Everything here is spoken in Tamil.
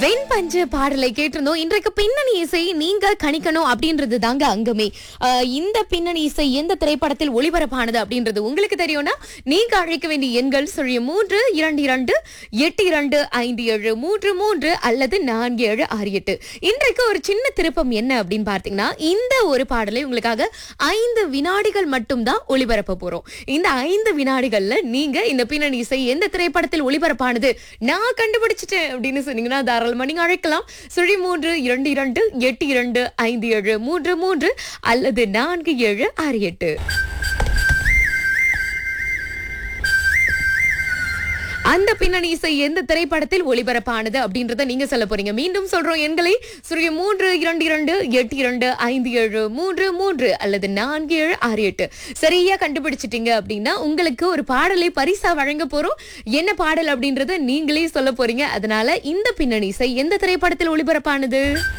வெண்பஞ்சு பாடலை கேட்டிருந்தோம் இன்றைக்கு பின்னணி இசை நீங்க கணிக்கணும் அப்படின்றது தாங்க அங்கமே ஆஹ் இந்த பின்னணி இசை எந்த திரைப்படத்தில் ஒளிபரப்பானது அப்படின்றது உங்களுக்கு தெரியும்னா நீங்க அழைக்க வேண்டிய எண்கள் சொல்லிய மூன்று இரண்டு இரண்டு எட்டு இரண்டு ஐந்து ஏழு மூன்று மூன்று அல்லது நான்கு ஏழு ஆறு எட்டு இன்றைக்கு ஒரு சின்ன திருப்பம் என்ன அப்படின்னு பார்த்தீங்கன்னா இந்த ஒரு பாடலை உங்களுக்காக ஐந்து வினாடிகள் மட்டும்தான் ஒளிபரப்ப போறோம் இந்த ஐந்து வினாடிகள்ல நீங்க இந்த பின்னணி இசை எந்த திரைப்படத்தில் ஒளிபரப்பானது நான் கண்டுபிடிச்சிட்டேன் அப்படின்னு சொன்னீங்கன்னா தாராளமா நீங்க அழைக்கலாம் சுழி மூன்று இரண்டு இரண்டு எட்டு இரண்டு ஐந்து ஏழு மூன்று மூன்று அல்லது நான்கு ஏழு ஆறு எட்டு அந்த பின்னணி இசை எந்த திரைப்படத்தில் ஒளிபரப்பானது அப்படின்றத நீங்க சொல்ல போறீங்க மீண்டும் சொல்றோம் எண்களை சுரிய மூன்று இரண்டு இரண்டு எட்டு இரண்டு ஐந்து ஏழு மூன்று மூன்று அல்லது நான்கு ஏழு ஆறு எட்டு சரியா கண்டுபிடிச்சிட்டீங்க அப்படின்னா உங்களுக்கு ஒரு பாடலை பரிசா வழங்க போறோம் என்ன பாடல் அப்படின்றத நீங்களே சொல்ல போறீங்க அதனால இந்த பின்னணி இசை எந்த திரைப்படத்தில் ஒளிபரப்பானது